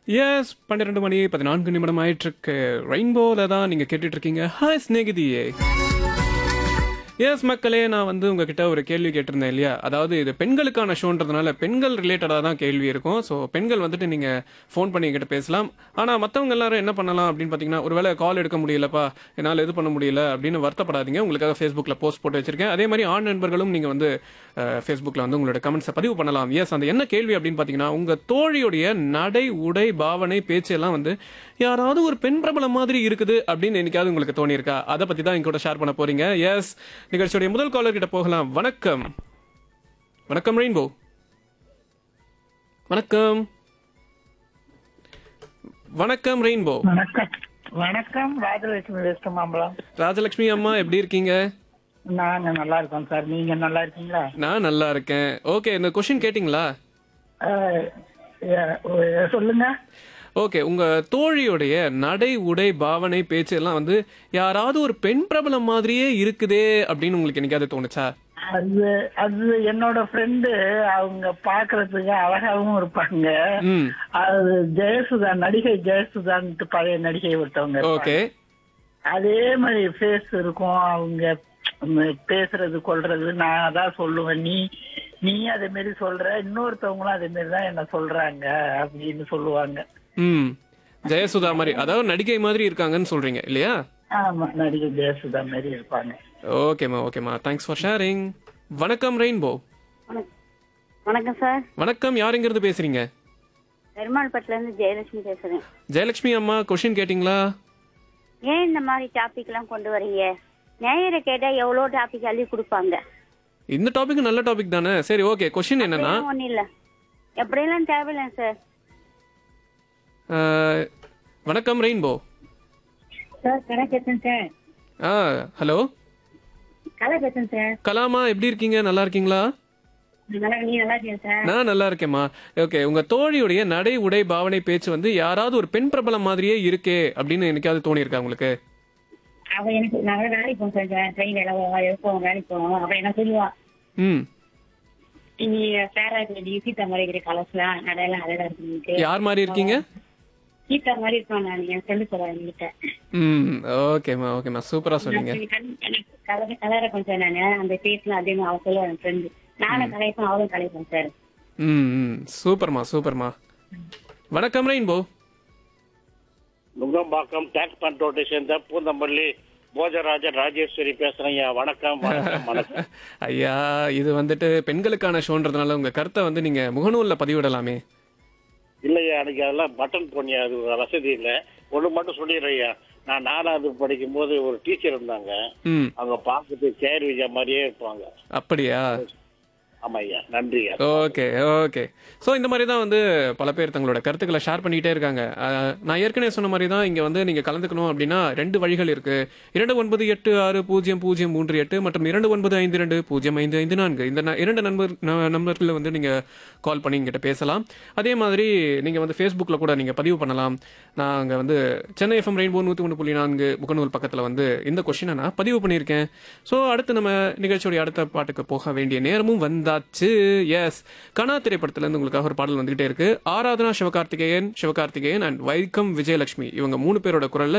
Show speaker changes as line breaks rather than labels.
S பன்னிரெண்டு மணி பதினான்கு நிமிடம் ஆயிட்டு இருக்கு ரெயின்போல தான் நீங்க கேட்டுட்டு இருக்கீங்க ஹாய் ஸ்நேகிதியே எஸ் மக்களே நான் வந்து உங்ககிட்ட ஒரு கேள்வி கேட்டிருந்தேன் இல்லையா அதாவது இது பெண்களுக்கான ஷோன்றதுனால பெண்கள் ரிலேட்டடாக தான் கேள்வி இருக்கும் ஸோ பெண்கள் வந்துட்டு நீங்கள் ஃபோன் பண்ணி என்கிட்ட பேசலாம் ஆனால் மற்றவங்க எல்லாரும் என்ன பண்ணலாம் அப்படின்னு பார்த்தீங்கன்னா ஒருவேளை கால் எடுக்க முடியலப்பா என்னால் இது பண்ண முடியல அப்படின்னு வருத்தப்படாதீங்க உங்களுக்காக ஃபேஸ்புக்கில் போஸ்ட் போட்டு வச்சிருக்கேன் அதே மாதிரி ஆண் நண்பர்களும் நீங்கள் வந்து ஃபேஸ்புக்கில் வந்து உங்களோட கமெண்ட்ஸை பதிவு பண்ணலாம் எஸ் அந்த என்ன கேள்வி அப்படின்னு பார்த்தீங்கன்னா உங்கள் தோழியுடைய நடை உடை பாவனை பேச்சு எல்லாம் வந்து யாராவது ஒரு பெண் பிரபலம் மாதிரி இருக்குது அப்படின்னு என்னைக்காவது உங்களுக்கு தோணியிருக்கா அதை பற்றி தான் எங்க கூட ஷேர் பண்ண போறீங்க எஸ் நிகழ்ச்சியுடைய முதல் காலர் கிட்ட போகலாம் வணக்கம் வணக்கம் ரெயின்போ வணக்கம் வணக்கம் ரெயின்போ
வணக்கம் வணக்கம் ராஜலட்சுமி வெஸ்ட் மாம்பலம்
ராஜலட்சுமி அம்மா எப்படி இருக்கீங்க
நாங்க நல்லா இருக்கோம் சார் நீங்க நல்லா இருக்கீங்களா
நான் நல்லா இருக்கேன் ஓகே இந்த கொஷின் கேட்டிங்களா
அஹ், அஹ், அஹ், சொல்லுங்க
ஓகே உங்க தோழியுடைய நடை உடை பாவனை பேச்சு எல்லாம் வந்து யாராவது ஒரு பெண் பிரபலம் மாதிரியே இருக்குதே அப்படின்னு உங்களுக்கு என்னைக்காவது தோணுச்சா
அது அது என்னோட ஃப்ரெண்டு அவங்க பாக்குறதுக்கு அழகாவும் இருப்பாங்க
ம்
அது ஜெயசுதா நடிகை ஜெயசுதான்ட்டு பழைய நடிகை ஒருத்தவங்க இருப்பாங்க.
ஓகே
அதே மாதிரி ஃபேஸ் இருக்கும் அவங்க ம், பேசுறது கொள்றது நான் அதான் சொல்லுவேன் நீ நீ அதே மாதிரி சொல்ற இன்னொருத்தவங்களும் அதே மாதிரி தான் என்ன சொல்றாங்க அப்படின்னு சொல்லுவாங்க
ம் ஜெயசுதா மாதிரி அதாவது நடிகை மாதிரி இருக்காங்கன்னு சொல்றீங்க இல்லையா
ஆமா நடிகை ஜெயசுதா மாதிரி இருப்பாங்க
ஓகேம்மா ஓகேம்மா தேங்க்ஸ் ஃபார் ஷேரிங் வணக்கம் ரெயின்போ
வணக்- வணக்கம் சார்
வணக்கம் யாருங்கிறது பேசுறீங்க
பெருமாள்பட்டில இருந்து ஜெயலட்சுமி பேசுறேன்
ஜெயலட்சுமி அம்மா கொஷின் கேட்டிங்களா
ஏன் இந்த மாதிரி டாபிக் எல்லாம் கொண்டு வரீங்க நேயரை கேட்டா எவ்வளவு டாபிக் அள்ளி கொடுப்பாங்க
இந்த டாபிக் நல்ல டாபிக் தானே சரி ஓகே கொஷின் என்னன்னா
ஒன்னும் இல்ல எப்படியெல்லாம் தேவையில்லை சார்
அஹ், வணக்கம் ரெயின்போ
சார் கடை பேசுறேன் சார்
ஆ ஹலோ
கடை பேசுறேன் சார்
கலாமா எப்படி இருக்கீங்க நல்லா இருக்கீங்களா
நல்லா நீ நல்லா இருக்கீங்க சார்
நான் நல்லா இருக்கேம்மா ஓகே உங்க தோழியுடைய நடை உடை பாவனை பேச்சு வந்து யாராவது ஒரு பெண் பிரபலம் மாதிரியே இருக்கே அப்படின்னு என்னைக்காவது தோணியிருக்கா உங்களுக்கு
அவ எனக்கு நாங்க வேலைக்கு போவோம் சார் ட்ரெயின் வேலை எப்போவும் வேலைக்கு போவோம் அவ என்ன சொல்லுவா
ம்
நீ சேரா நீ சீதா மாதிரி இருக்கிற கலர்ஸ்லாம் நடையெல்லாம் அழகா இருக்கு
யார் மாதிரி இருக்கீங்க
சீதா மாதிரி இருப்பான் நான் என் சொல்லி சொல்றேன் என்கிட்ட
ம் ஓகேம்மா ஓகேம்மா சூப்பரா சொன்னீங்க
கலர கலர கொஞ்சம் நானு அந்த பேஸ்லாம் அதிகமா அவ சொல்லுவா என் ஃப்ரெண்டு நானும் கலைப்பேன் அவளும் கலைப்பேன் சார்
ம் ம் சூப்பர்மா சூப்பர்மா வணக்கம் ரெயின்போ
நுங்கம்பாக்கம் டேக்ஸ் கண்ட்ரோட்டை சேர்ந்த பூந்தமல்லி போஜராஜன் ராஜேஸ்வரி பேசுறேன் ஐயா வணக்கம் வணக்கம் வணக்கம்
ஐயா இது வந்துட்டு பெண்களுக்கான ஷோன்றதுனால உங்க கருத்தை வந்து நீங்க முகநூல்ல பதிவிடலாமே
இல்லையா எனக்கு அதெல்லாம் பட்டன் பண்ணி அது ஒரு வசதி இல்லை ஒன்று மட்டும் சொல்லிடுறேன் நான் நாலாவது படிக்கும் போது ஒரு டீச்சர் இருந்தாங்க
ம்
அவங்க பார்க்கறது சேர் விஜயா மாதிரியே இருப்பாங்க
அப்படியா
ஆமா ஐயா நன்றி ஐயா
ஓகே ஓகே ஸோ இந்த மாதிரி தான் வந்து பல பேர் தங்களோட கருத்துக்களை ஷேர் பண்ணிக்கிட்டே இருக்காங்க அஹ், நான் ஏற்கனவே சொன்ன மாதிரி தான் இங்கே வந்து நீங்கள் கலந்துக்கணும் அப்படின்னா ரெண்டு வழிகள் இருக்கு இரண்டு ஒன்பது எட்டு ஆறு பூஜ்ஜியம் பூஜ்ஜியம் மூன்று எட்டு மற்றும் இரண்டு ஒன்பது ஐந்து ரெண்டு பூஜ்ஜியம் ஐந்து ஐந்து நான்கு இந்த ந- இரண்டு நண்பர் ந- நம்பர்களில் வந்து நீங்கள் கால் பண்ணி எங்கிட்ட பேசலாம் அதே மாதிரி நீங்கள் வந்து ஃபேஸ்புக்கில் கூட நீங்கள் பதிவு பண்ணலாம் நான் அங்கே வந்து சென்னை எஃப்எம் ரெயின்போ நூற்றி ஒன்று புள்ளி நான்கு முகநூல் பக்கத்தில் வந்து இந்த கொஷினை நான் பதிவு பண்ணியிருக்கேன் ஸோ அடுத்து நம்ம நிகழ்ச்சியோடைய அடுத்த பாட்டுக்கு போக வேண்டிய நேரமும் வந்தாச்சு எஸ் கனா திரைப்படத்துலேருந்து உங்களுக்காக ஒரு பாடல் வந்துகிட்டே இருக்கு ஆராதனா சிவகார்த்திகேயன் சிவகார்த்திகேயன் அண்ட் வைக்கம் விஜயலட்சுமி இவங்க மூணு பேரோட குரல்ல